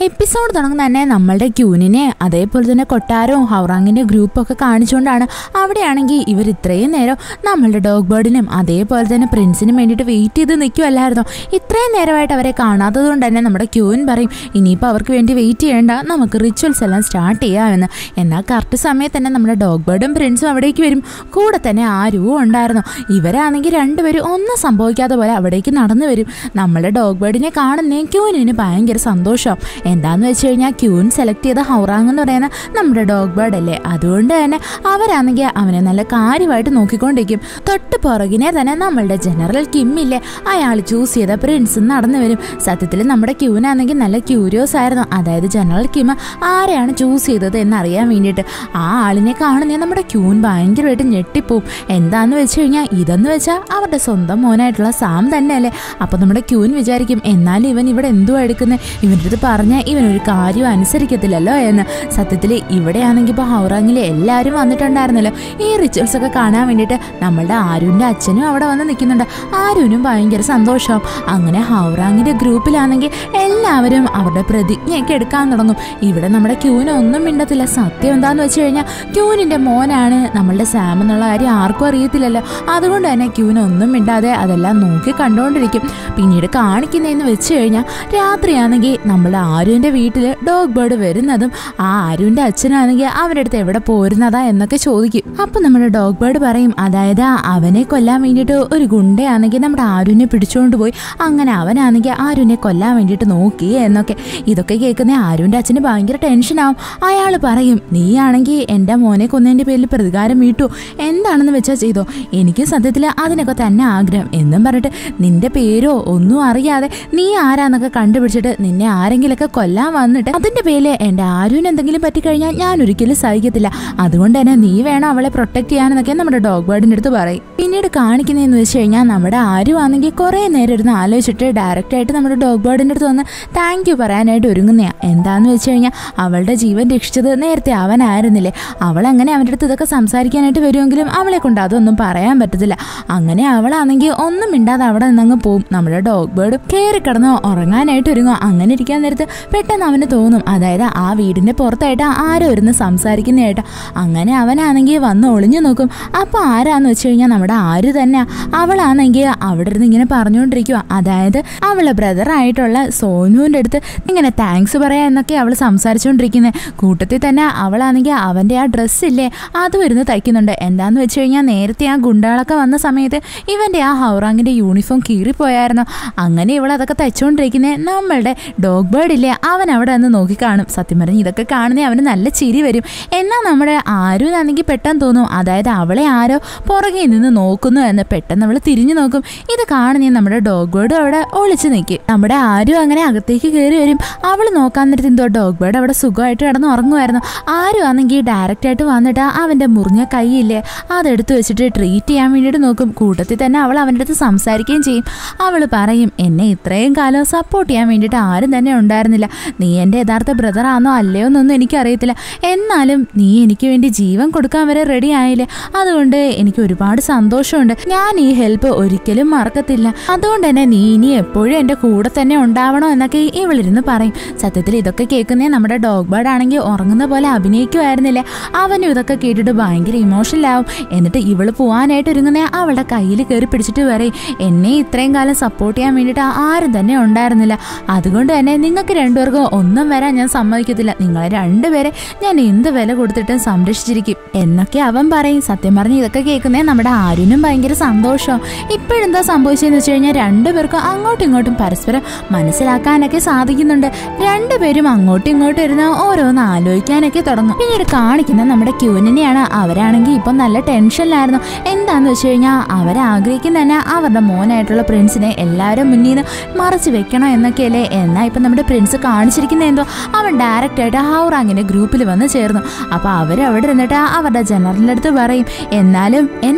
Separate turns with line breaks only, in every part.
episode തുടങ്ങുന്ന തന്നെ നമ്മളുടെ ക്യൂനിനെ അതേപോലെ തന്നെ കൊട്ടാരവും ഹൗറാങ്ങിന്റെ ഗ്രൂപ്പും ഒക്കെ കാണിച്ചുകൊണ്ടാണ് അവിടെയാണെങ്കിൽ ഇവർ ഇത്രയും നേരം നമ്മളുടെ ഡോഗ് ബേർഡിനും അതേപോലെ തന്നെ പ്രിൻസിനും വേണ്ടിയിട്ട് വെയിറ്റ് ചെയ്ത് നിൽക്കുമല്ലായിരുന്നോ ഇത്രയും നേരമായിട്ട് അവരെ കാണാത്തത് കൊണ്ട് തന്നെ നമ്മുടെ ക്യൂൻ പറയും ഇനിയിപ്പോൾ അവർക്ക് വേണ്ടി വെയിറ്റ് ചെയ്യേണ്ട നമുക്ക് റിച്വൽസ് എല്ലാം സ്റ്റാർട്ട് ചെയ്യാമെന്ന് എന്നാൽ കറക്റ്റ് സമയത്ത് തന്നെ നമ്മുടെ ഡോഗ് ബേർഡും പ്രിൻസും അവിടേക്ക് വരും കൂടെ തന്നെ ആരുവും ഉണ്ടായിരുന്നു ഇവരാണെങ്കിൽ രണ്ടുപേരും ഒന്നും സംഭവിക്കാത്ത പോലെ അവിടേക്ക് നടന്നു വരും നമ്മുടെ ഡോഗ് ബേർഡിനെ കാണുന്നേ ക്യൂനിന് ഭയങ്കര സന്തോഷം എന്താന്ന് വെച്ച് കഴിഞ്ഞാൽ ക്യൂൻ സെലക്ട് ചെയ്ത ഹൗറാങ് എന്ന് പറയുന്ന നമ്മുടെ ഡോഗ് ബേർഡ് അല്ലേ അതുകൊണ്ട് തന്നെ അവരാണെങ്കിൽ അവനെ നല്ല കാര്യമായിട്ട് നോക്കിക്കൊണ്ടിരിക്കും തൊട്ട് പുറകിനെ തന്നെ നമ്മളുടെ ജനറൽ കിം ഇല്ലേ അയാൾ ചൂസ് ചെയ്ത പ്രിൻസ് നടന്നു വരും സത്യത്തിൽ നമ്മുടെ ക്യൂനാണെങ്കിൽ നല്ല ക്യൂരിയോസ് ആയിരുന്നു അതായത് ജനറൽ കിം ആരെയാണ് ചൂസ് ചെയ്തത് എന്നറിയാൻ വേണ്ടിയിട്ട് ആ ആളിനെ കാണുന്നേ നമ്മുടെ ക്യൂൻ ഭയങ്കരമായിട്ട് ഞെട്ടിപ്പോവും എന്താന്ന് വെച്ച് കഴിഞ്ഞാൽ ഇതെന്ന് വെച്ചാൽ അവരുടെ സ്വന്തം മോനായിട്ടുള്ള സാം തന്നെയല്ലേ അപ്പൊ നമ്മുടെ ക്യൂൻ വിചാരിക്കും എന്നാലും ഇവൻ ഇവിടെ എന്തുവാ എടുക്കുന്നത് ഇവൻ്റെ അടുത്ത് പറഞ്ഞാൽ ഇവൻ ഒരു കാര്യം അനുസരിക്കത്തില്ലല്ലോ എന്ന് സത്യത്തിൽ ഇവിടെയാണെങ്കിൽ ഇപ്പോൾ ഹൗറാങ്ങിൽ എല്ലാവരും വന്നിട്ടുണ്ടായിരുന്നല്ലോ ഈ റിച്വൽസ് ഒക്കെ കാണാൻ വേണ്ടിയിട്ട് നമ്മളുടെ ആരുവിൻ്റെ അച്ഛനും അവിടെ വന്ന് നിൽക്കുന്നുണ്ട് ആരുവിനും ഭയങ്കര സന്തോഷം അങ്ങനെ ഹൗറാങ്ങിൻ്റെ ഗ്രൂപ്പിലാണെങ്കിൽ എല്ലാവരും അവരുടെ പ്രതിജ്ഞയൊക്കെ എടുക്കാൻ തുടങ്ങും ഇവിടെ നമ്മുടെ ക്യൂന് ഒന്നും മിണ്ടത്തില്ല സത്യം എന്താന്ന് വെച്ച് കഴിഞ്ഞാൽ ക്യൂനിൻ്റെ മോനാണ് നമ്മളുടെ സാം എന്നുള്ള കാര്യം ആർക്കും അറിയത്തില്ലല്ലോ അതുകൊണ്ട് തന്നെ ക്യൂന് ഒന്നും മിണ്ടാതെ അതെല്ലാം നോക്കി കണ്ടുകൊണ്ടിരിക്കും പിന്നീട് കാണിക്കുന്നതെന്ന് വെച്ച് കഴിഞ്ഞാൽ രാത്രിയാണെങ്കിൽ നമ്മുടെ ആരുവിൻ്റെ വീട്ടിൽ ഡോഗ് ബേർഡ് വരുന്നതും ആ ആരുവിൻ്റെ അച്ഛനാണെങ്കിൽ അവരുടെ അടുത്ത് എവിടെ പോരുന്നതാ എന്നൊക്കെ ചോദിക്കും അപ്പൊ നമ്മുടെ ഡോഗ് ബേർഡ് പറയും അതായത് അവനെ കൊല്ലാൻ വേണ്ടിയിട്ട് ഒരു ഗുണ്ടയാണെങ്കിൽ നമ്മുടെ ആരുവിനെ പിടിച്ചുകൊണ്ട് പോയി അങ്ങനെ അവനാണെങ്കിൽ ആരുവിനെ കൊല്ലാൻ വേണ്ടിയിട്ട് നോക്കി എന്നൊക്കെ ഇതൊക്കെ കേൾക്കുന്ന ആരുവിൻ്റെ അച്ഛന് ഭയങ്കര ടെൻഷനാവും അയാൾ പറയും നീയാണെങ്കിൽ എൻ്റെ മോനെ കൊന്നതിൻ്റെ പേരിൽ പ്രതികാരം വീട്ടു എന്താണെന്ന് വെച്ചാൽ ചെയ്തോ എനിക്ക് സത്യത്തിൽ അതിനൊക്കെ തന്നെ ആഗ്രഹം എന്നും പറഞ്ഞിട്ട് നിന്റെ പേരോ ഒന്നും അറിയാതെ നീ ആരാന്നൊക്കെ കണ്ടുപിടിച്ചിട്ട് നിന്നെ ആരെങ്കിലൊക്കെ കൊല്ലാൻ വന്നിട്ട് അതിന്റെ പേരിൽ എൻ്റെ ആരുവിന് എന്തെങ്കിലും പറ്റിക്കഴിഞ്ഞാൽ ഞാൻ ഒരിക്കലും സഹിക്കത്തില്ല അതുകൊണ്ട് തന്നെ നീ വേണം അവളെ പ്രൊട്ടക്ട് ചെയ്യാനെന്നൊക്കെ നമ്മുടെ ഡോഗ് ബേർഡിൻ്റെ അടുത്ത് പറയും പിന്നീട് കാണിക്കുന്നതെന്ന് വെച്ച് കഴിഞ്ഞാൽ നമ്മുടെ ആരുവാണെങ്കിൽ കുറേ നേരം ഇരുന്ന് ആലോചിച്ചിട്ട് ഡയറക്റ്റ് ആയിട്ട് നമ്മുടെ ഡോഗ് ബേർഡിൻ്റെ അടുത്ത് വന്ന് താങ്ക് യു പറയാനായിട്ട് ഒരുങ്ങുന്നതാണ് എന്താന്ന് വെച്ച് കഴിഞ്ഞാൽ അവളുടെ ജീവൻ രക്ഷിച്ചത് നേരത്തെ അവനായിരുന്നില്ലേ അവൾ അങ്ങനെ അവൻ്റെ അടുത്ത് ഇതൊക്കെ സംസാരിക്കാനായിട്ട് വരുമെങ്കിലും അവളെ കൊണ്ട് അതൊന്നും പറയാൻ പറ്റത്തില്ല അങ്ങനെ അവളാണെങ്കിൽ ഒന്നും മിണ്ടാതെ അവിടെ നിന്നങ്ങ് പോവും നമ്മുടെ ഡോഗ് ബേർഡ് കയറി കിടന്ന് ഉറങ്ങാനായിട്ട് ഒരുങ്ങും അങ്ങനെ ഇരിക്കാൻ നേരത്ത് പെട്ടെന്ന് അവന് തോന്നും അതായത് ആ വീടിന്റെ പുറത്തായിട്ട് ആരോ ഇരുന്ന് സംസാരിക്കുന്നതായിട്ട് അങ്ങനെ അവനാണെങ്കിൽ വന്ന് ഒളിഞ്ഞു നോക്കും അപ്പൊ ആരാന്ന് വെച്ച് കഴിഞ്ഞാൽ നമ്മുടെ ആര് തന്നെ അവളാണെങ്കിൽ അവിടെ ഇരുന്ന് ഇങ്ങനെ പറഞ്ഞുകൊണ്ടിരിക്കുക അതായത് അവളെ ബ്രദർ ആയിട്ടുള്ള സോനുവിൻ്റെ അടുത്ത് ഇങ്ങനെ താങ്ക്സ് പറയാ എന്നൊക്കെ അവൾ സംസാരിച്ചുകൊണ്ടിരിക്കുന്നത് കൂട്ടത്തിൽ തന്നെ അവളാണെങ്കിൽ അവൻ്റെ ആ ഡ്രസ്സില്ലേ അതും ഇരുന്ന് തയ്ക്കുന്നുണ്ട് എന്താന്ന് വെച്ച് കഴിഞ്ഞാൽ നേരത്തെ ആ ഗുണ്ടകളൊക്കെ വന്ന സമയത്ത് ഇവൻ്റെ ആ ഹൗറാങ്ങിൻ്റെ യൂണിഫോം കീറിപ്പോയായിരുന്നു അങ്ങനെ ഇവൾ അതൊക്കെ തയ്ച്ചുകൊണ്ടിരിക്കുന്നത് നമ്മളുടെ ഡോഗ് ബേർഡ് ഇല്ലേ അവൻ അവിടെ നിന്ന് നോക്കിക്കാണും സത്യം പറഞ്ഞ് ഇതൊക്കെ കാണുന്നേ അവന് നല്ല ചിരി വരും എന്നാൽ നമ്മുടെ ആരുന്നാണെങ്കിൽ പെട്ടെന്ന് തോന്നും അതായത് അവളെ ആരോ പുറകെ നിന്ന് നോക്കുന്നു എന്ന് പെട്ടെന്ന് അവൾ തിരിഞ്ഞു നോക്കും ഇത് കാണുന്നേ നമ്മുടെ ഡോഗ് ബേർഡും അവിടെ ഒളിച്ചു നിൽക്കും നമ്മുടെ ആരും അങ്ങനെ അകത്തേക്ക് കയറി വരും അവൾ നോക്കാൻ നേരത്തെ എന്തോ ഡോഗ് ബേർഡ് അവിടെ സുഖമായിട്ട് കിടന്ന് ഉറങ്ങുമായിരുന്നു ആരും ആണെങ്കിൽ ഡയറക്റ്റ് ആയിട്ട് വന്നിട്ട് അവൻ്റെ മുറിഞ്ഞ കൈയില്ലേ അതെടുത്ത് വെച്ചിട്ട് ട്രീറ്റ് ചെയ്യാൻ വേണ്ടിയിട്ട് നോക്കും കൂട്ടത്തിൽ തന്നെ അവൾ അവൻ്റെ അടുത്ത് സംസാരിക്കുകയും ചെയ്യും അവൾ പറയും എന്നെ ഇത്രയും കാലം സപ്പോർട്ട് ചെയ്യാൻ വേണ്ടിയിട്ട് ആരും തന്നെ ഉണ്ടായിരുന്നില്ല നീ എൻ്റെ യഥാർത്ഥ ബ്രദറാണോ അല്ലയോ എന്നൊന്നും എനിക്കറിയത്തില്ല എന്നാലും നീ എനിക്ക് വേണ്ടി ജീവൻ കൊടുക്കാൻ വരെ റെഡി ആയില്ലേ അതുകൊണ്ട് എനിക്ക് ഒരുപാട് സന്തോഷമുണ്ട് ഞാൻ ഈ ഹെൽപ്പ് ഒരിക്കലും മറക്കത്തില്ല അതുകൊണ്ട് തന്നെ നീ ഇനി എപ്പോഴും എൻ്റെ കൂടെ തന്നെ ഉണ്ടാവണോ എന്നൊക്കെ ഇവളിരുന്ന് പറയും സത്യത്തിൽ ഇതൊക്കെ കേൾക്കുന്നേ നമ്മുടെ ഡോഗ് ബേർഡ് ആണെങ്കിൽ ഉറങ്ങുന്ന പോലെ അഭിനയിക്കുമായിരുന്നില്ലേ അവനും ഇതൊക്കെ കേട്ടിട്ട് ഭയങ്കര ഇമോഷണൽ ആവും എന്നിട്ട് ഇവള് പോവാനായിട്ട് ഒരുങ്ങുന്ന അവളുടെ കയ്യിൽ കയറി പിടിച്ചിട്ട് പറയും എന്നെ ഇത്രയും കാലം സപ്പോർട്ട് ചെയ്യാൻ വേണ്ടിയിട്ട് ആരും തന്നെ ഉണ്ടായിരുന്നില്ല അതുകൊണ്ട് തന്നെ നിങ്ങൾക്ക് രണ്ടുപേർക്കും ഒന്നും വരാൻ ഞാൻ സമ്മതിക്കത്തില്ല നിങ്ങളെ രണ്ടുപേരെ ഞാൻ എന്ത് വില കൊടുത്തിട്ടും സംരക്ഷിച്ചിരിക്കും എന്നൊക്കെ അവൻ പറയും സത്യം പറഞ്ഞ് ഇതൊക്കെ കേൾക്കുന്നേ നമ്മുടെ ആരുനും ഭയങ്കര സന്തോഷം ഇപ്പോഴെന്താ സംഭവിച്ചതെന്ന് വെച്ച് കഴിഞ്ഞാൽ രണ്ടുപേർക്കും അങ്ങോട്ടും ഇങ്ങോട്ടും പരസ്പരം മനസ്സിലാക്കാനൊക്കെ സാധിക്കുന്നുണ്ട് രണ്ടുപേരും അങ്ങോട്ടും ഇങ്ങോട്ടും ഇരുന്ന് ഓരോന്ന് ആലോചിക്കാനൊക്കെ തുടങ്ങും പിന്നീട് കാണിക്കുന്ന നമ്മുടെ ക്യൂനിനെയാണ് അവരാണെങ്കിൽ ഇപ്പം നല്ല ടെൻഷനിലായിരുന്നു എന്താന്ന് വെച്ച് കഴിഞ്ഞാൽ അവരാഗ്രഹിക്കുന്ന തന്നെ അവരുടെ മോനായിട്ടുള്ള പ്രിൻസിനെ എല്ലാവരും മുന്നിൽ നിന്ന് മറച്ചു വെക്കണം എന്നൊക്കെയല്ലേ എന്നാൽ ഇപ്പം നമ്മുടെ പ്രിൻസ് കാണിച്ചിരിക്കുന്ന എന്തോ അവൻ ഡയറക്റ്റ് ആയിട്ട് ഹൗറാങ്ങിന്റെ ഗ്രൂപ്പിൽ വന്ന് ചേർന്നു അപ്പോൾ അവർ അവിടെ ഇരുന്നിട്ട് അവരുടെ ജനറലിൻ്റെ അടുത്ത് പറയും എന്നാലും എൻ്റെ മോൻ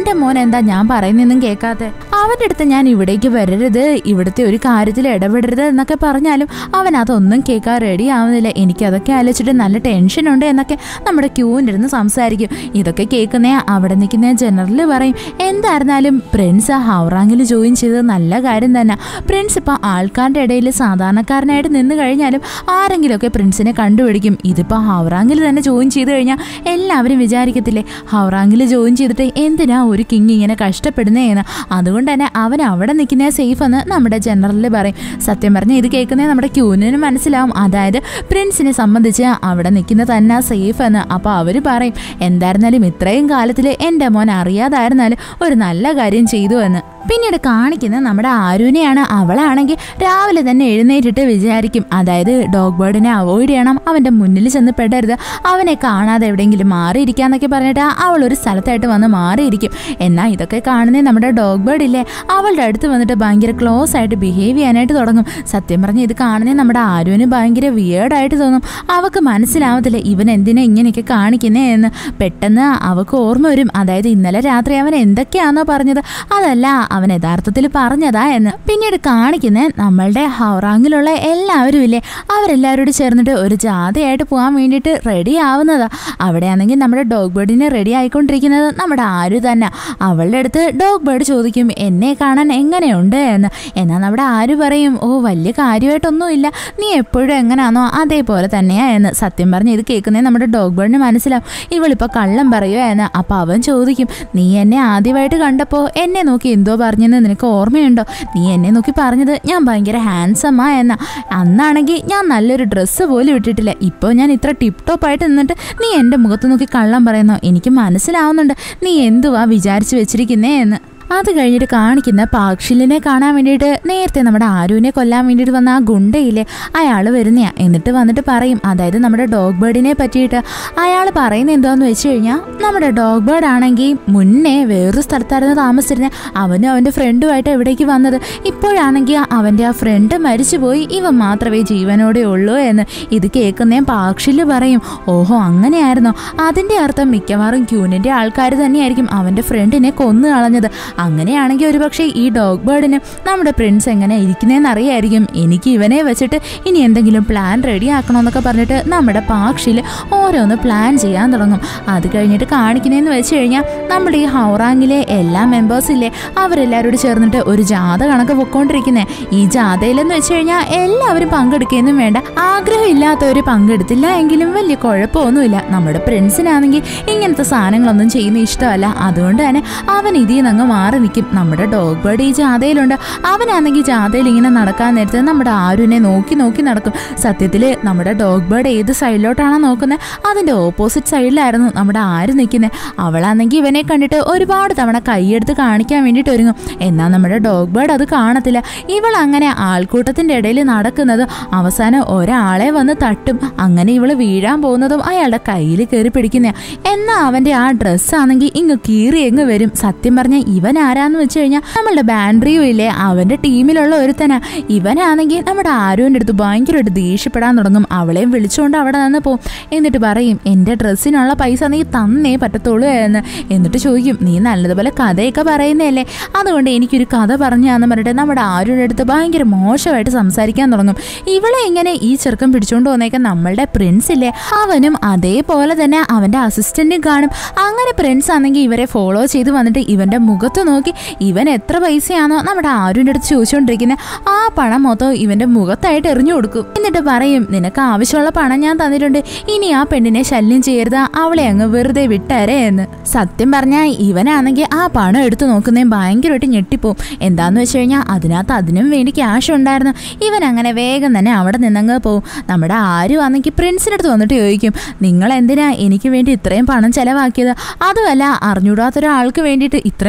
എന്താ ഞാൻ പറയുന്നൊന്നും കേൾക്കാത്തെ അവന്റെ അടുത്ത് ഞാൻ ഇവിടേക്ക് വരരുത് ഇവിടുത്തെ ഒരു കാര്യത്തിൽ ഇടപെടരുത് എന്നൊക്കെ പറഞ്ഞാലും അവൻ അതൊന്നും കേൾക്കാൻ റെഡി ആവുന്നില്ല എനിക്കതൊക്കെ ആലോചിച്ചിട്ട് നല്ല ടെൻഷനുണ്ട് എന്നൊക്കെ നമ്മുടെ ക്യൂവിൻ്റെ ഇരുന്ന് സംസാരിക്കും ഇതൊക്കെ കേൾക്കുന്ന അവിടെ നിൽക്കുന്ന ജനറൽ പറയും എന്തായിരുന്നാലും പ്രിൻസ് ഹൗറാങ്ങിൽ ജോയിൻ ചെയ്തത് നല്ല കാര്യം തന്നെ പ്രിൻസ് ഇപ്പോൾ ആൾക്കാരുടെ ഇടയിൽ സാധാരണക്കാരനായിട്ട് നിന്ന് കഴിഞ്ഞാലും ആരെങ്കിലുമൊക്കെ പ്രിൻസിനെ കണ്ടുപിടിക്കും ഇതിപ്പോൾ ഹൗറാങ്ങിൽ തന്നെ ജോയിൻ ചെയ്ത് കഴിഞ്ഞാൽ എല്ലാവരും വിചാരിക്കത്തില്ലേ ഹൗറാങ്ങിൽ ജോയിൻ ചെയ്തിട്ട് എന്തിനാ ഒരു കിങ് ഇങ്ങനെ കഷ്ടപ്പെടുന്നതെന്ന് അതുകൊണ്ട് തന്നെ അവൻ അവിടെ നിൽക്കുന്ന സേഫ് എന്ന് നമ്മുടെ ജനറലിൽ പറയും സത്യം പറഞ്ഞാൽ ഇത് കേൾക്കുന്നത് നമ്മുടെ ക്യൂനിന് മനസ്സിലാവും അതായത് പ്രിൻസിനെ സംബന്ധിച്ച് അവിടെ നിൽക്കുന്ന തന്നെ സേഫ് എന്ന് അപ്പോൾ അവർ പറയും എന്തായിരുന്നാലും ഇത്രയും കാലത്തിൽ എൻ്റെ മോൻ അറിയാതായിരുന്നാലും ഒരു നല്ല കാര്യം ചെയ്തു എന്ന് പിന്നീട് കാണിക്കുന്ന നമ്മുടെ ആരുവിനെയാണ് അവളാണെങ്കിൽ രാവിലെ തന്നെ എഴുന്നേറ്റിട്ട് വിചാരിക്കും അതായത് ഡോഗ് ബേർഡിനെ അവോയ്ഡ് ചെയ്യണം അവൻ്റെ മുന്നിൽ ചെന്ന് പെടരുത് അവനെ കാണാതെ എവിടെയെങ്കിലും മാറിയിരിക്കാന്നൊക്കെ പറഞ്ഞിട്ട് അവൾ ഒരു സ്ഥലത്തായിട്ട് വന്ന് മാറിയിരിക്കും എന്നാൽ ഇതൊക്കെ കാണുന്നേ നമ്മുടെ ഡോഗ് ബേർഡ് ഇല്ലേ അവളുടെ അടുത്ത് വന്നിട്ട് ഭയങ്കര ക്ലോസ് ആയിട്ട് ബിഹേവ് ചെയ്യാനായിട്ട് തുടങ്ങും സത്യം പറഞ്ഞ് ഇത് കാണുന്നേ നമ്മുടെ ആരുവിന് ഭയങ്കര വിയേർഡായിട്ട് തോന്നും അവൾക്ക് മനസ്സിലാവത്തില്ല ഇവൻ എന്തിനാ ഇങ്ങനെയൊക്കെ കാണിക്കുന്നേ എന്ന് പെട്ടെന്ന് അവൾക്ക് ഓർമ്മ വരും അതായത് ഇന്നലെ രാത്രി അവൻ എന്തൊക്കെയാണോ പറഞ്ഞത് അതല്ല അവൻ യഥാർത്ഥത്തിൽ പറഞ്ഞതാ എന്ന് പിന്നീട് കാണിക്കുന്നത് നമ്മളുടെ ഹൗറാങ്ങിലുള്ള എല്ലാവരും ഇല്ലേ അവരെല്ലാവരോടും ചേർന്നിട്ട് ഒരു ജാഥയായിട്ട് പോകാൻ വേണ്ടിയിട്ട് റെഡി ആവുന്നതാ അവിടെയാണെങ്കിൽ നമ്മുടെ ഡോഗ് ബേർഡിനെ റെഡി ആയിക്കൊണ്ടിരിക്കുന്നത് നമ്മുടെ ആരു തന്നെ അവളുടെ അടുത്ത് ഡോഗ് ബേർഡ് ചോദിക്കും എന്നെ കാണാൻ എങ്ങനെയുണ്ട് എന്ന് എന്നാൽ നമ്മുടെ ആര് പറയും ഓ വലിയ കാര്യമായിട്ടൊന്നുമില്ല നീ എപ്പോഴും എങ്ങനെയാണോ അതേപോലെ തന്നെയാ എന്ന് സത്യം പറഞ്ഞ് ഇത് കേൾക്കുന്നേ നമ്മുടെ ഡോഗ് ബേർഡിന് മനസ്സിലാവും ഇവളിപ്പോൾ കള്ളം പറയുക എന്ന് അപ്പോൾ അവൻ ചോദിക്കും നീ എന്നെ ആദ്യമായിട്ട് കണ്ടപ്പോൾ എന്നെ നോക്കി എന്തോ പറഞ്ഞെന്ന് നിനക്ക് ഓർമ്മയുണ്ടോ നീ എന്നെ നോക്കി പറഞ്ഞത് ഞാൻ ഭയങ്കര ഹാൻസമാ എന്ന അന്നാണെങ്കിൽ ഞാൻ നല്ലൊരു ഡ്രസ്സ് പോലും ഇട്ടിട്ടില്ല ഇപ്പോൾ ഞാൻ ഇത്ര ടിപ് ടോപ്പ് ആയിട്ട് നിന്നിട്ട് നീ എൻ്റെ മുഖത്ത് നോക്കി കള്ളം പറയുന്നോ എനിക്ക് മനസ്സിലാവുന്നുണ്ട് നീ എന്തുവാ വിചാരിച്ചു വെച്ചിരിക്കുന്നേ എന്ന് അത് കഴിഞ്ഞിട്ട് കാണിക്കുന്ന പാക്ഷിലിനെ കാണാൻ വേണ്ടിയിട്ട് നേരത്തെ നമ്മുടെ ആരുവിനെ കൊല്ലാൻ വേണ്ടിയിട്ട് വന്ന ആ ഗുണ്ടയില്ലേ അയാൾ വരുന്നയാ എന്നിട്ട് വന്നിട്ട് പറയും അതായത് നമ്മുടെ ഡോഗ് ബേർഡിനെ പറ്റിയിട്ട് അയാൾ പറയുന്നത് എന്താന്ന് വെച്ച് കഴിഞ്ഞാൽ നമ്മുടെ ഡോഗ് ബേർഡ് ആണെങ്കിൽ മുന്നേ വേറൊരു സ്ഥലത്തായിരുന്നു താമസിച്ചിരുന്നത് അവനും അവൻ്റെ ഫ്രണ്ടുമായിട്ട് എവിടേക്ക് വന്നത് ഇപ്പോഴാണെങ്കിൽ അവൻ്റെ ആ ഫ്രണ്ട് മരിച്ചുപോയി ഇവൻ മാത്രമേ ജീവനോടെ ഉള്ളൂ എന്ന് ഇത് കേൾക്കുന്നേ പാക്ഷില് പറയും ഓഹോ അങ്ങനെയായിരുന്നോ അതിൻ്റെ അർത്ഥം മിക്കവാറും ക്യൂനിൻ്റെ ആൾക്കാർ തന്നെയായിരിക്കും അവൻ്റെ ഫ്രണ്ടിനെ കൊന്നു കളഞ്ഞത് അങ്ങനെയാണെങ്കിൽ ഒരുപക്ഷെ ഈ ഡോഗ് ബേർഡിന് നമ്മുടെ പ്രിൻസ് എങ്ങനെ ഇരിക്കുന്നതെന്ന് അറിയായിരിക്കും എനിക്ക് ഇവനെ വെച്ചിട്ട് ഇനി എന്തെങ്കിലും പ്ലാൻ റെഡി ആക്കണമെന്നൊക്കെ പറഞ്ഞിട്ട് നമ്മുടെ പാക്ഷിൽ ഓരോന്ന് പ്ലാൻ ചെയ്യാൻ തുടങ്ങും അത് കഴിഞ്ഞിട്ട് കാണിക്കുന്നതെന്ന് വെച്ച് കഴിഞ്ഞാൽ നമ്മുടെ ഈ ഹൗറാങ്ങിലെ എല്ലാ മെമ്പേഴ്സില്ലേ അവരെല്ലാവരോട് ചേർന്നിട്ട് ഒരു ജാഥ കണക്ക് പൊക്കോണ്ടിരിക്കുന്നത് ഈ ജാഥയിലെന്ന് വെച്ച് കഴിഞ്ഞാൽ എല്ലാവരും പങ്കെടുക്കുകയൊന്നും വേണ്ട ആഗ്രഹമില്ലാത്തവർ പങ്കെടുത്തില്ല എങ്കിലും വലിയ കുഴപ്പമൊന്നുമില്ല നമ്മുടെ പ്രിൻസിനാണെങ്കിൽ ഇങ്ങനത്തെ സാധനങ്ങളൊന്നും ചെയ്യുന്ന ഇഷ്ടമല്ല അതുകൊണ്ട് തന്നെ അവൻ ഇതിൽ നിന്ന് അങ്ങ് മാറി നിൽക്കും നമ്മുടെ ഡോഗ് ബേർഡ് ഈ ജാഥയിലുണ്ട് അവനാണെങ്കിൽ ജാഥയിൽ ഇങ്ങനെ നടക്കാൻ നേരത്തെ നമ്മുടെ ആരുവിനെ നോക്കി നോക്കി നടക്കും സത്യത്തിൽ നമ്മുടെ ഡോഗ് ബേർഡ് ഏത് സൈഡിലോട്ടാണോ നോക്കുന്നത് അതിൻ്റെ ഓപ്പോസിറ്റ് സൈഡിലായിരുന്നു നമ്മുടെ ആര് നിൽക്കുന്നത് അവളാണെങ്കിൽ ഇവനെ കണ്ടിട്ട് ഒരുപാട് തവണ കൈയെടുത്ത് കാണിക്കാൻ വേണ്ടിയിട്ട് ഒരുങ്ങും എന്നാൽ നമ്മുടെ ഡോഗ് ബേർഡ് അത് കാണത്തില്ല ഇവൾ അങ്ങനെ ആൾക്കൂട്ടത്തിൻ്റെ ഇടയിൽ നടക്കുന്നത് അവസാനം ഒരാളെ വന്ന് തട്ടും അങ്ങനെ ഇവൾ വീഴാൻ പോകുന്നതും അയാളുടെ കയ്യിൽ കയറി പിടിക്കുന്ന എന്നാൽ അവൻ്റെ ആ ഡ്രസ്സാണെങ്കിൽ ഇങ്ങ് കീറി എങ്ങ് വരും സത്യം പറഞ്ഞ ഇവൻ ആരാന്ന് വെച്ച് കഴിഞ്ഞാൽ നമ്മളുടെ ബാൻഡ്രിയോ ഇല്ലേ അവൻ്റെ ടീമിലുള്ള ഒരുത്തനാ ഇവനാണെങ്കിൽ നമ്മുടെ ആരോൻ്റെ അടുത്ത് ഭയങ്കരമായിട്ട് ദേഷ്യപ്പെടാൻ തുടങ്ങും അവളെയും വിളിച്ചുകൊണ്ട് അവിടെ നിന്ന് പോകും എന്നിട്ട് പറയും എൻ്റെ ഡ്രസ്സിനുള്ള പൈസ നീ തന്നേ പറ്റത്തുള്ളൂ എന്ന് എന്നിട്ട് ചോദിക്കും നീ നല്ലതുപോലെ കഥയൊക്കെ പറയുന്നതല്ലേ അതുകൊണ്ട് എനിക്കൊരു കഥ പറഞ്ഞു തന്നു പറഞ്ഞിട്ട് നമ്മുടെ ആരുടെ അടുത്ത് ഭയങ്കര മോശമായിട്ട് സംസാരിക്കാൻ തുടങ്ങും ഇവളെ ഇങ്ങനെ ഈ ചെറുക്കം പിടിച്ചുകൊണ്ട് വന്നേക്കാൻ നമ്മളുടെ പ്രിൻസ് ഇല്ലേ അവനും അതേപോലെ തന്നെ അവൻ്റെ അസിസ്റ്റന്റും കാണും അങ്ങനെ പ്രിൻസ് ആണെങ്കിൽ ഇവരെ ഫോളോ ചെയ്ത് വന്നിട്ട് ഇവൻ്റെ മുഖത്ത് നോക്കി ഇവൻ എത്ര പൈസയാണോ നമ്മുടെ ആരുടെ അടുത്ത് ചോദിച്ചുകൊണ്ടിരിക്കുന്നത് ആ പണം മൊത്തം ഇവൻ്റെ മുഖത്തായിട്ട് എറിഞ്ഞു കൊടുക്കും എന്നിട്ട് പറയും നിനക്ക് ആവശ്യമുള്ള പണം ഞാൻ തന്നിട്ടുണ്ട് ഇനി ആ പെണ്ണിനെ ശല്യം ചെയ്യരുത് അവളെ അങ്ങ് വെറുതെ വിട്ടേരെ എന്ന് സത്യം പറഞ്ഞാൽ ഇവനാണെങ്കിൽ ആ പണം എടുത്തു നോക്കുന്നേ ഭയങ്കരമായിട്ട് ഞെട്ടിപ്പോവും എന്താന്ന് വെച്ച് കഴിഞ്ഞാൽ അതിനകത്ത് അതിനും വേണ്ടി ക്യാഷ് ഉണ്ടായിരുന്നു ഇവൻ അങ്ങനെ വേഗം തന്നെ അവിടെ നിന്നങ്ങ് പോവും നമ്മുടെ ആരും ആണെങ്കിൽ പ്രിൻസിൻ്റെ അടുത്ത് വന്നിട്ട് ചോദിക്കും നിങ്ങൾ എന്തിനാ എനിക്ക് വേണ്ടി ഇത്രയും പണം ചെലവാക്കിയത് അതുമല്ല അറിഞ്ഞൂടാത്ത ഒരാൾക്ക് വേണ്ടിയിട്ട് ഇത്രയും പണം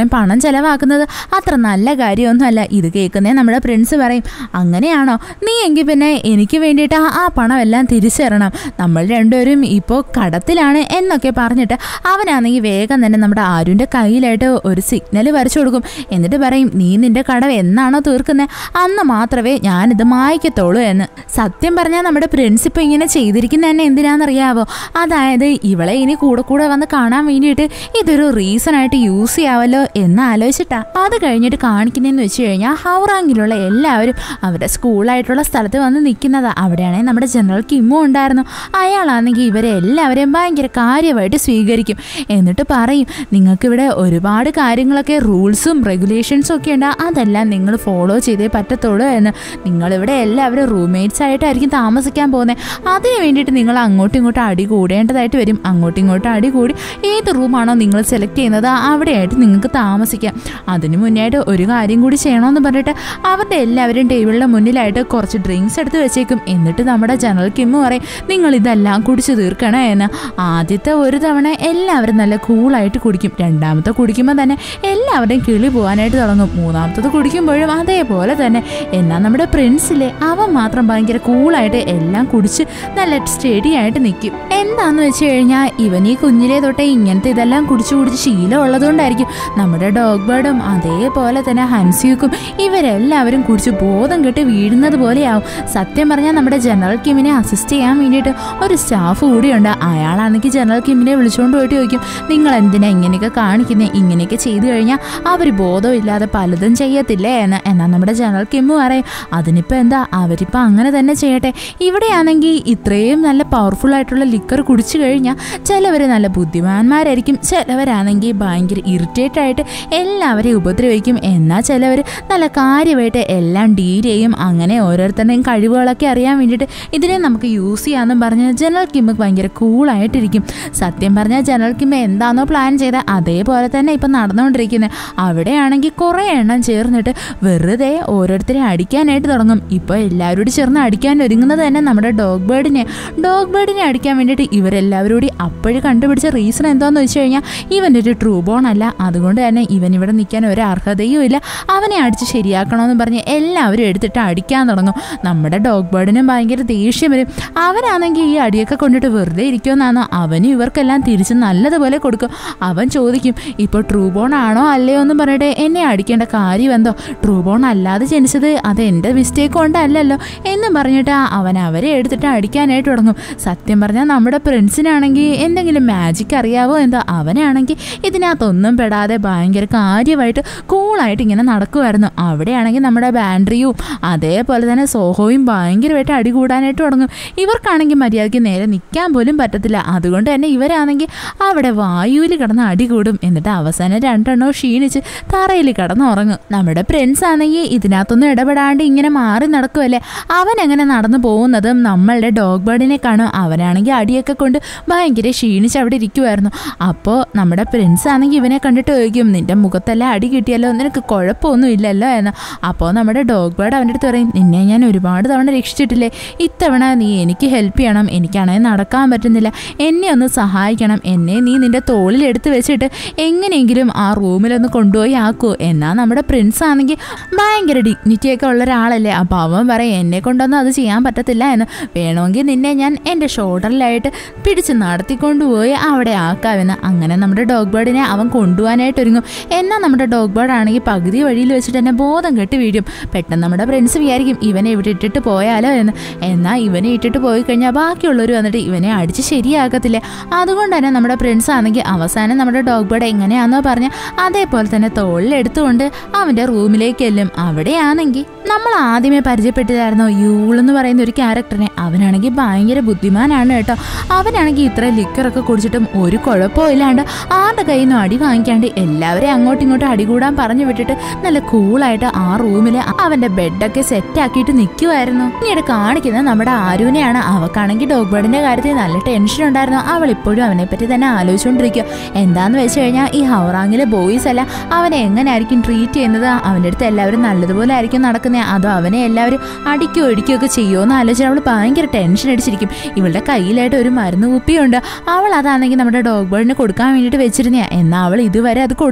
ചെലവാക്കുന്നത് അത്ര നല്ല കാര്യമൊന്നുമല്ല ഇത് കേൾക്കുന്നേ നമ്മുടെ പ്രിൻസ് പറയും അങ്ങനെയാണോ നീ എങ്കിൽ പിന്നെ എനിക്ക് വേണ്ടിയിട്ട് ആ- ആ പണമെല്ലാം തിരിച്ചു തരണം നമ്മൾ രണ്ടുപേരും ഇപ്പോൾ കടത്തിലാണ് എന്നൊക്കെ പറഞ്ഞിട്ട് അവനാണെങ്കിൽ വേഗം തന്നെ നമ്മുടെ ആരുവിൻ്റെ കയ്യിലായിട്ട് ഒരു സിഗ്നൽ വരച്ചു കൊടുക്കും എന്നിട്ട് പറയും നീ നിന്റെ കടവ് എന്നാണോ തീർക്കുന്നത് അന്ന് മാത്രമേ ഞാനിത് മായ്ക്കത്തുള്ളൂ എന്ന് സത്യം പറഞ്ഞാൽ നമ്മുടെ പ്രിൻസ് ഇപ്പോൾ ഇങ്ങനെ ചെയ്തിരിക്കുന്ന തന്നെ എന്തിനാണെന്നറിയാവോ അതായത് ഇവളെ ഇനി കൂടെ കൂടെ വന്ന് കാണാൻ വേണ്ടിയിട്ട് ഇതൊരു റീസൺ ആയിട്ട് യൂസ് ചെയ്യാവല്ലോ എന്ന് ആലോചിച്ചിട്ടാ അത് കഴിഞ്ഞിട്ട് കാണിക്കുന്നതെന്ന് വെച്ച് കഴിഞ്ഞാൽ ഹൗറാങ്കിലുള്ള എല്ലാവരും അവരുടെ സ്കൂളായിട്ടുള്ള സ്ഥലത്ത് വന്ന് നിൽക്കുന്നതാ അവിടെയാണെങ്കിൽ നമ്മുടെ ജനറൽ കിമ്മു ഉണ്ടായിരുന്നു അയാളാണെങ്കിൽ ഇവരെ എല്ലാവരെയും ഭയങ്കര കാര്യമായിട്ട് സ്വീകരിക്കും എന്നിട്ട് പറയും നിങ്ങൾക്കിവിടെ ഒരുപാട് കാര്യങ്ങളൊക്കെ റൂൾസും റെഗുലേഷൻസും ഒക്കെ ഉണ്ട് അതെല്ലാം നിങ്ങൾ ഫോളോ ചെയ്തേ പറ്റത്തുള്ളൂ എന്ന് നിങ്ങളിവിടെ എല്ലാവരും റൂംമേറ്റ്സ് ആയിട്ടായിരിക്കും താമസിക്കാൻ പോകുന്നത് അതിന് വേണ്ടിയിട്ട് നിങ്ങൾ അങ്ങോട്ടും ഇങ്ങോട്ടും അടി കൂടേണ്ടതായിട്ട് വരും അങ്ങോട്ടും ഇങ്ങോട്ടും അടി കൂടി ഏത് റൂമാണോ നിങ്ങൾ സെലക്ട് ചെയ്യുന്നത് അവിടെയായിട്ട് നിങ്ങൾക്ക് താമസിക്കാം അതിന് മുന്നായിട്ട് ഒരു കാര്യം കൂടി ചെയ്യണമെന്ന് പറഞ്ഞിട്ട് അവരുടെ എല്ലാവരും ടേബിളിൻ്റെ മുന്നിലായിട്ട് കുറച്ച് ഡ്രിങ്ക്സ് എടുത്ത് വെച്ചേക്കും എന്നിട്ട് നമ്മുടെ ജനറൽ കിമ്മ് പറയും നിങ്ങൾ ഇതെല്ലാം കുടിച്ച് തീർക്കണേ എന്ന് ആദ്യത്തെ ഒരു തവണ എല്ലാവരും നല്ല കൂളായിട്ട് കുടിക്കും രണ്ടാമത്തെ കുടിക്കുമ്പോൾ തന്നെ എല്ലാവരുടെയും കിളി പോകാനായിട്ട് തുടങ്ങും മൂന്നാമത്തത് കുടിക്കുമ്പോഴും അതേപോലെ തന്നെ എന്നാൽ നമ്മുടെ പ്രിൻസിലെ അവൻ മാത്രം ഭയങ്കര കൂളായിട്ട് എല്ലാം കുടിച്ച് നല്ല സ്റ്റഡി ആയിട്ട് നിൽക്കും എന്താന്ന് വെച്ച് കഴിഞ്ഞാൽ ഇവൻ ഈ കുഞ്ഞിലെ തൊട്ടേ ഇങ്ങനത്തെ ഇതെല്ലാം കുടിച്ചു കുടിച്ച് ശീലം ഉള്ളതുകൊണ്ടായിരിക്കും നമ്മുടെ ഡോഗ് ബേർഡും അതേപോലെ തന്നെ ഹൻസിയുക്കും ഇവരെല്ലാവരും കുടിച്ച് ബോധം കെട്ട് വീഴുന്നത് പോലെയാവും സത്യം പറഞ്ഞാൽ നമ്മുടെ ജനറൽ കിമ്മിനെ അസിസ്റ്റ് ചെയ്യാൻ വേണ്ടിയിട്ട് ഒരു സ്റ്റാഫ് കൂടിയുണ്ട് അയാളാണെങ്കിൽ ജനറൽ കിമ്മിനെ വിളിച്ചുകൊണ്ട് പോയിട്ട് ചോദിക്കും നിങ്ങൾ എന്തിനാ ഇങ്ങനെയൊക്കെ കാണിക്കുന്നത് ഇങ്ങനെയൊക്കെ ചെയ്തു കഴിഞ്ഞാൽ അവർ ബോധമില്ലാതെ പലതും ചെയ്യത്തില്ലേ എന്ന് എന്നാൽ നമ്മുടെ ജനറൽ കിമ്മ് പറയും അതിനിപ്പോൾ എന്താ അവരിപ്പോൾ അങ്ങനെ തന്നെ ചെയ്യട്ടെ ഇവിടെയാണെങ്കിൽ ഇത്രയും നല്ല പവർഫുൾ ആയിട്ടുള്ള ലിക്കർ കുടിച്ചു കഴിഞ്ഞാൽ ചിലവർ നല്ല ബുദ്ധിമാന്മാരായിരിക്കും ചിലവരാണെങ്കിൽ ഭയങ്കര ഇറിറ്റേറ്റ് ആയിട്ട് എല്ലാവരെയും ഉപദ്രവിക്കും എന്നാൽ ചിലവർ നല്ല കാര്യമായിട്ട് എല്ലാം ഡീൽ ചെയ്യും അങ്ങനെ ഓരോരുത്തരുടെയും കഴിവുകളൊക്കെ അറിയാൻ വേണ്ടിയിട്ട് ഇതിനെ നമുക്ക് യൂസ് ചെയ്യാമെന്നും പറഞ്ഞ് ജനറൽ കിമ്മ് ഭയങ്കര കൂളായിട്ടിരിക്കും സത്യം പറഞ്ഞാൽ ജനറൽ കിമ്മ് എന്താണോ പ്ലാൻ ചെയ്ത അതേപോലെ തന്നെ ഇപ്പം നടന്നുകൊണ്ടിരിക്കുന്നത് അവിടെയാണെങ്കിൽ കുറേ എണ്ണം ചേർന്നിട്ട് വെറുതെ ഓരോരുത്തരെ അടിക്കാനായിട്ട് തുടങ്ങും ഇപ്പോൾ എല്ലാവരും കൂടി ചേർന്ന് അടിക്കാൻ ഒരുങ്ങുന്നത് തന്നെ നമ്മുടെ ഡോഗ് ബേർഡിനെ ഡോഗ് ബേർഡിനെ അടിക്കാൻ വേണ്ടിയിട്ട് ഇവരെല്ലാവരും കൂടി അപ്പോഴും കണ്ടുപിടിച്ച റീസൺ എന്താണെന്ന് വെച്ച് കഴിഞ്ഞാൽ ഇവൻ്റെ ഒരു ട്രൂ ബോൺ അല്ല അതുകൊണ്ട് തന്നെ ഇവൻ ഇവിടെ നിൽക്കാൻ ഒരു അർഹതയും ഇല്ല അവനെ അടിച്ച് ശരിയാക്കണമെന്ന് പറഞ്ഞ് എല്ലാവരും എടുത്തിട്ട് അടിക്കാൻ തുടങ്ങും നമ്മുടെ ഡോഗ് ബേർഡിനും ഭയങ്കര ദേഷ്യം വരും അവനാണെങ്കിൽ ഈ അടിയൊക്കെ കൊണ്ടിട്ട് വെറുതെ ഇരിക്കുമെന്നാണോ അവനും ഇവർക്കെല്ലാം തിരിച്ച് നല്ലതുപോലെ കൊടുക്കും അവൻ ചോദിക്കും ഇപ്പോൾ ട്രൂ ബോൺ ആണോ അല്ലയോ എന്ന് പറഞ്ഞിട്ട് എന്നെ അടിക്കേണ്ട കാര്യം എന്തോ ട്രൂ ബോൺ അല്ലാതെ ജനിച്ചത് അത് എൻ്റെ മിസ്റ്റേക്ക് കൊണ്ടല്ലല്ലോ എന്ന് പറഞ്ഞിട്ട് അവൻ അവരെ എടുത്തിട്ട് അടിക്കാനായിട്ട് തുടങ്ങും സത്യം പറഞ്ഞാൽ നമ്മുടെ പ്രിൻസിനാണെങ്കിൽ എന്തെങ്കിലും മാജിക് അറിയാവോ എന്തോ അവനാണെങ്കിൽ ഇതിനകത്തൊന്നും പെടാതെ ഭയങ്കര കാര്യമായിട്ട് കൂളായിട്ട് ഇങ്ങനെ നടക്കുമായിരുന്നു അവിടെയാണെങ്കിൽ നമ്മുടെ ബാൻഡ്രിയും അതേപോലെ തന്നെ സോഹോയും ഭയങ്കരമായിട്ട് അടി കൂടാനായിട്ട് തുടങ്ങും ഇവർക്കാണെങ്കിൽ മര്യാദയ്ക്ക് നേരെ നിൽക്കാൻ പോലും പറ്റത്തില്ല അതുകൊണ്ട് തന്നെ ഇവരാണെങ്കിൽ അവിടെ വായുവിൽ കിടന്ന് അടി കൂടും എന്നിട്ട് അവസാനം രണ്ടെണ്ണോ ക്ഷീണിച്ച് തറയിൽ കിടന്ന് ഉറങ്ങും നമ്മുടെ പ്രിൻസ് ആണെങ്കിൽ ഇതിനകത്തൊന്നും ഇടപെടാണ്ട് ഇങ്ങനെ മാറി നടക്കുമല്ലേ അവൻ അങ്ങനെ നടന്നു പോകുന്നതും നമ്മളുടെ ഡോഗ് ബേർഡിനെ കാണും അവനാണെങ്കിൽ അടിയൊക്കെ കൊണ്ട് ഭയങ്കര ക്ഷീണിച്ച് അവിടെ ഇരിക്കുമായിരുന്നു അപ്പോൾ നമ്മുടെ പ്രിൻസ് ആണെങ്കിൽ ഇവനെ കണ്ടിട്ട് ചോദിക്കും നിന്റെ മുഖത്തെല്ലാം അടി കിട്ടിയല്ലോ നിനക്ക് കുഴപ്പമൊന്നും ഇല്ലല്ലോ എന്ന് അപ്പോൾ നമ്മുടെ ഡോഗ് ബേർഡ് അവൻ്റെ അടുത്ത് പറയും നിന്നെ ഞാൻ ഒരുപാട് തവണ രക്ഷിച്ചിട്ടില്ലേ ഇത്തവണ നീ എനിക്ക് ഹെൽപ്പ് ചെയ്യണം എനിക്കാണെങ്കിൽ നടക്കാൻ പറ്റുന്നില്ല എന്നെ ഒന്ന് സഹായിക്കണം എന്നെ നീ നിന്റെ തോളിൽ എടുത്ത് വെച്ചിട്ട് എങ്ങനെയെങ്കിലും ആ റൂമിലൊന്ന് കൊണ്ടുപോയി ആക്കൂ എന്നാൽ നമ്മുടെ പ്രിൻസ് ആണെങ്കിൽ ഭയങ്കര ഡിഗ്നിറ്റി ഒക്കെ ഉള്ള ഒരാളല്ലേ അപ്പോൾ അവൻ പറയും എന്നെ കൊണ്ടൊന്നും അത് ചെയ്യാൻ പറ്റത്തില്ല എന്ന് വേണമെങ്കിൽ നിന്നെ ഞാൻ എൻ്റെ ഷോൾഡറിലായിട്ട് പിടിച്ച് നടത്തിക്കൊണ്ടുപോയി അവിടെ ആക്കാമെന്ന് അങ്ങനെ നമ്മുടെ ഡോഗ് ബേർഡിനെ അവൻ കൊണ്ടുപോകാനായിട്ട് ഒരുങ്ങും എന്നാൽ നമ്മുടെ ഡോഗ് ബേർഡ് ആണെങ്കിൽ പകുതി വഴിയിൽ വെച്ചിട്ട് തന്നെ ബോധം കെട്ടി വീഴും പെട്ടെന്ന് നമ്മുടെ ഫ്രണ്ട്സ് വിചാരിക്കും ഇവനെ ഇവിടെ ഇട്ടിട്ട് പോയാലോ എന്ന് എന്നാൽ ഇവനെ ഇട്ടിട്ട് പോയി കഴിഞ്ഞാൽ ബാക്കിയുള്ളവർ വന്നിട്ട് ഇവനെ അടിച്ച് ശരിയാക്കത്തില്ല അതുകൊണ്ട് തന്നെ നമ്മുടെ ഫ്രണ്ട്സ് ആണെങ്കിൽ അവസാനം നമ്മുടെ ഡോഗ് ബേർഡ് എങ്ങനെയാണെന്നോ പറഞ്ഞ് അതേപോലെ തന്നെ തോളിലെടുത്തുകൊണ്ട് അവൻ്റെ റൂമിലേക്ക് എല്ലും അവിടെയാണെങ്കിൽ നമ്മൾ ആദ്യമേ പരിചയപ്പെട്ടതായിരുന്നു യൂൾ എന്ന് പറയുന്ന ഒരു ക്യാരക്ടറിനെ അവനാണെങ്കിൽ ഭയങ്കര ബുദ്ധിമാനാണ് കേട്ടോ അവനാണെങ്കിൽ ഇത്ര ലിക്കറൊക്കെ കുടിച്ചിട്ടും ഒരു കുഴപ്പവും ഇല്ലാണ്ട് ആരുടെ കയ്യിൽ നിന്നും അടി വാങ്ങിക്കാണ്ട് എല്ലാവരെയും അങ്ങോട്ടും ഇങ്ങോട്ടും അടികൂടാൻ പറഞ്ഞു വിട്ടിട്ട് നല്ല കൂളായിട്ട് ആ റൂമിൽ അവന്റെ ബെഡൊക്കെ സെറ്റ് ആക്കിയിട്ട് നിൽക്കുമായിരുന്നു പിന്നീട് കാണിക്കുന്നത് നമ്മുടെ ആരുവിനെയാണ് അവക്കാണെങ്കിൽ ഡോഗ് ബേർഡിന്റെ കാര്യത്തിൽ നല്ല ടെൻഷൻ ഉണ്ടായിരുന്നു അവൾ ഇപ്പോഴും അവനെ പറ്റി തന്നെ ആലോചിച്ചുകൊണ്ടിരിക്കുക എന്താന്ന് വെച്ച് കഴിഞ്ഞാൽ ഈ ഹൗറാങ്ങിലെ ബോയ്സ് എല്ലാം അവനെ എങ്ങനെയായിരിക്കും ട്രീറ്റ് ചെയ്യുന്നത് അവൻ്റെ അടുത്ത് എല്ലാവരും നല്ലതുപോലെ ആയിരിക്കും നടക്കുന്നത് അതോ അവനെ എല്ലാവരും അടിക്കുകയോ ഇടിക്കുകയോ ഒക്കെ ചെയ്യുമോ എന്ന് ആലോചിച്ച് അവൾ ഭയങ്കര ടെൻഷൻ അടിച്ചിരിക്കും ഇവളുടെ കയ്യിലായിട്ട് ഒരു മരുന്ന് കുപ്പിയുണ്ട് അവൾ അതാണെങ്കിൽ നമ്മുടെ ഡോഗ് ബേർഡിന് കൊടുക്കാൻ വേണ്ടിയിട്ട് വെച്ചിരുന്നയാ എന്നാൽ അവൾ ഇതുവരെ അത് കൊടുത്തിട്ടില്ല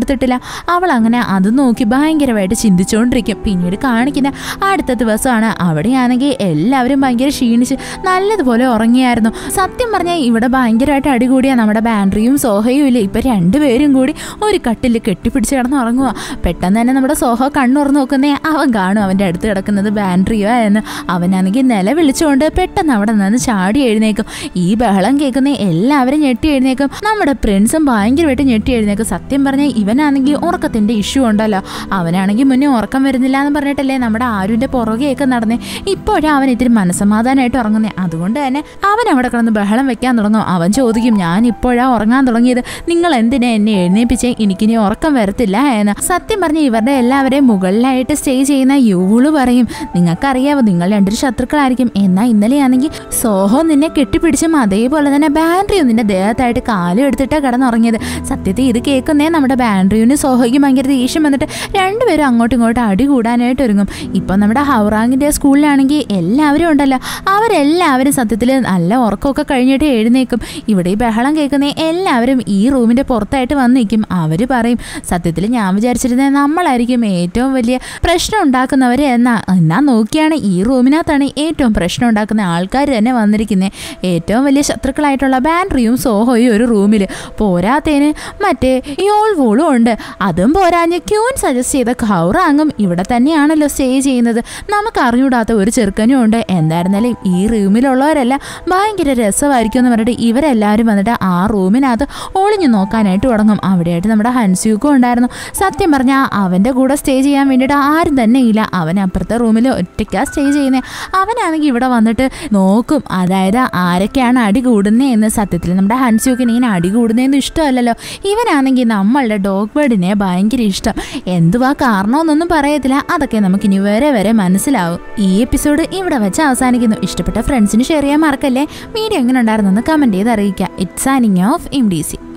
അവൾ അങ്ങനെ അത് നോക്കി ഭയങ്കരമായിട്ട് ചിന്തിച്ചുകൊണ്ടിരിക്കും പിന്നീട് കാണിക്കുന്ന അടുത്ത ദിവസമാണ് അവിടെയാണെങ്കിൽ എല്ലാവരും ഭയങ്കര ക്ഷീണിച്ച് നല്ലതുപോലെ ഉറങ്ങിയായിരുന്നു സത്യം പറഞ്ഞാൽ ഇവിടെ ഭയങ്കരമായിട്ട് അടികൂടിയാ നമ്മുടെ ബാൻഡ്രിയും സോഹയും ഇല്ല ഇപ്പൊ രണ്ടുപേരും കൂടി ഒരു കട്ടിൽ കെട്ടിപ്പിടിച്ച് കിടന്ന് ഉറങ്ങുക പെട്ടെന്ന് തന്നെ നമ്മുടെ സോഹ കണ്ണുറന്ന് നോക്കുന്നേ അവൻ കാണും അവന്റെ അടുത്ത് കിടക്കുന്നത് ബാൻഡ്രിയോ എന്ന് അവനാണെങ്കിൽ നില വിളിച്ചുകൊണ്ട് പെട്ടെന്ന് അവിടെ നിന്ന് ചാടി എഴുന്നേക്കും ഈ ബഹളം കേൾക്കുന്ന എല്ലാവരും ഞെട്ടി എഴുന്നേക്കും നമ്മുടെ പ്രിൻസും ഭയങ്കരമായിട്ട് ഞെട്ടി എഴുന്നേക്കും സത്യം പറഞ്ഞാൽ ഇവനാണെങ്കിൽ ഉറക്കത്തിന്റെ ഇഷ്യൂ ഉണ്ടല്ലോ അവനാണെങ്കിൽ മുന്നേ ഉറക്കം വരുന്നില്ല എന്ന് പറഞ്ഞിട്ടല്ലേ നമ്മുടെ ആരുവിന്റെ പുറകെയൊക്കെ നടന്നേ ഇപ്പോഴാ അവൻ ഇത്തിരി മനസ്സമാധാനമായിട്ട് ഉറങ്ങുന്നേ അതുകൊണ്ട് തന്നെ അവൻ അവിടെ കിടന്ന് ബഹളം വെക്കാൻ തുടങ്ങും അവൻ ചോദിക്കും ഞാൻ ഇപ്പോഴാ ഉറങ്ങാൻ തുടങ്ങിയത് നിങ്ങൾ എന്തിനാ എന്നെ എഴുന്നേപ്പിച്ചേ എനിക്കിനി ഉറക്കം വരത്തില്ല എന്ന് സത്യം പറഞ്ഞ ഇവരുടെ എല്ലാവരെയും മുകളിലായിട്ട് സ്റ്റേ ചെയ്യുന്ന യൂള് പറയും നിങ്ങൾക്കറിയാവോ നിങ്ങൾ രണ്ടൊരു ശത്രുക്കളായിരിക്കും എന്നാൽ ഇന്നലെയാണെങ്കിൽ സോഹോ നിന്നെ കെട്ടിപ്പിടിച്ചും അതേപോലെ തന്നെ ബാൻഡ്രിയും നിന്റെ ദേഹത്തായിട്ട് കാലും എടുത്തിട്ടാ കിടന്നുറങ്ങിയത് സത്യത്തിൽ ഇത് കേൾക്കുന്നേ നമ്മുടെ ബാൻഡ്രിയുവിന് സോഹോയ്ക്കും ഭയങ്കര ദേഷ്യം വന്നിട്ട് രണ്ടുപേരും അങ്ങോട്ടും ഇങ്ങോട്ടും അടി കൂടാനായിട്ട് ഒരുങ്ങും ഇപ്പം നമ്മുടെ ഹൗറാങ്ങിന്റെ സ്കൂളിലാണെങ്കിൽ എല്ലാവരും ഉണ്ടല്ലോ അവരെല്ലാവരും സത്യത്തിൽ നല്ല ഉറക്കമൊക്കെ കഴിഞ്ഞിട്ട് എഴുന്നേക്കും ഇവിടെ ഈ ബഹളം കേൾക്കുന്ന എല്ലാവരും ഈ റൂമിന്റെ പുറത്തായിട്ട് വന്ന് നിൽക്കും അവര് പറയും സത്യത്തിൽ ഞാൻ വിചാരിച്ചിരുന്നത് നമ്മളായിരിക്കും ഏറ്റവും വലിയ പ്രശ്നം ഉണ്ടാക്കുന്നവര് എന്നാ എന്നാ നോക്കിയാണ് ഈ റൂമിനകത്താണ് ഏറ്റവും പ്രശ്നം ഉണ്ടാക്കുന്ന ആൾക്കാർ തന്നെ വന്നിരിക്കുന്നത് ഏറ്റവും വലിയ ശത്രുക്കളായിട്ടുള്ള ബാൻഡ്രിയും സോഹോയും ഒരു റൂമിൽ പോരാത്തേന് മറ്റേ യോൾ വോളും ഉണ്ട് അതും പോരാഞ്ഞ് ക്യൂൻ സജസ്റ്റ് ചെയ്ത ഖൗറാങ്ങും ഇവിടെ തന്നെയാണല്ലോ സ്റ്റേ ചെയ്യുന്നത് നമുക്ക് അറിഞ്ഞൂടാത്ത ഒരു ചെറുക്കനും ഉണ്ട് എന്തായിരുന്നാലും ഈ റൂമിലുള്ളവരെല്ലാം ഭയങ്കര രസമായിരിക്കും എന്ന് പറഞ്ഞിട്ട് ഇവരെല്ലാവരും വന്നിട്ട് ആ റൂമിനകത്ത് ഒളിഞ്ഞു നോക്കാനായിട്ട് തുടങ്ങും അവിടെയായിട്ട് നമ്മുടെ ഹൻസ്യൂക്കും ഉണ്ടായിരുന്നു സത്യം പറഞ്ഞാൽ അവൻ്റെ കൂടെ സ്റ്റേ ചെയ്യാൻ വേണ്ടിയിട്ട് ആരും തന്നെ ഇല്ല അവൻ അപ്പുറത്തെ റൂമിൽ ഒറ്റയ്ക്കാ സ്റ്റേ ചെയ്യുന്നത് അവനാണെങ്കിൽ ഇവിടെ വന്നിട്ട് നോക്കും അതായത് ആരൊക്കെയാണ് അടി കൂടുന്നത് എന്ന് സത്യത്തിൽ നമ്മുടെ ഹൻസ്യൂക്കിന് ഇങ്ങനെ അടി കൂടുന്നതെന്ന് ഇഷ്ടമല്ലല്ലോ ഇവനാണെങ്കിൽ നമ്മളുടെ ഡോഗ് ബേർഡിനെ ഭയങ്കര ഇഷ്ടം എന്തുവാ കാരണമെന്നൊന്നും പറയത്തില്ല അതൊക്കെ നമുക്കിനി വരെ വരെ മനസ്സിലാവും ഈ എപ്പിസോഡ് ഇവിടെ വെച്ച് അവസാനിക്കുന്നു ഇഷ്ടപ്പെട്ട ഫ്രണ്ട്സിന് ഷെയർ ചെയ്യാൻ മറക്കല്ലേ വീഡിയോ എങ്ങനെ ഉണ്ടായിരുന്നെന്ന് കമൻറ്റ് ചെയ്ത് അറിയിക്കുക it's signing off M D C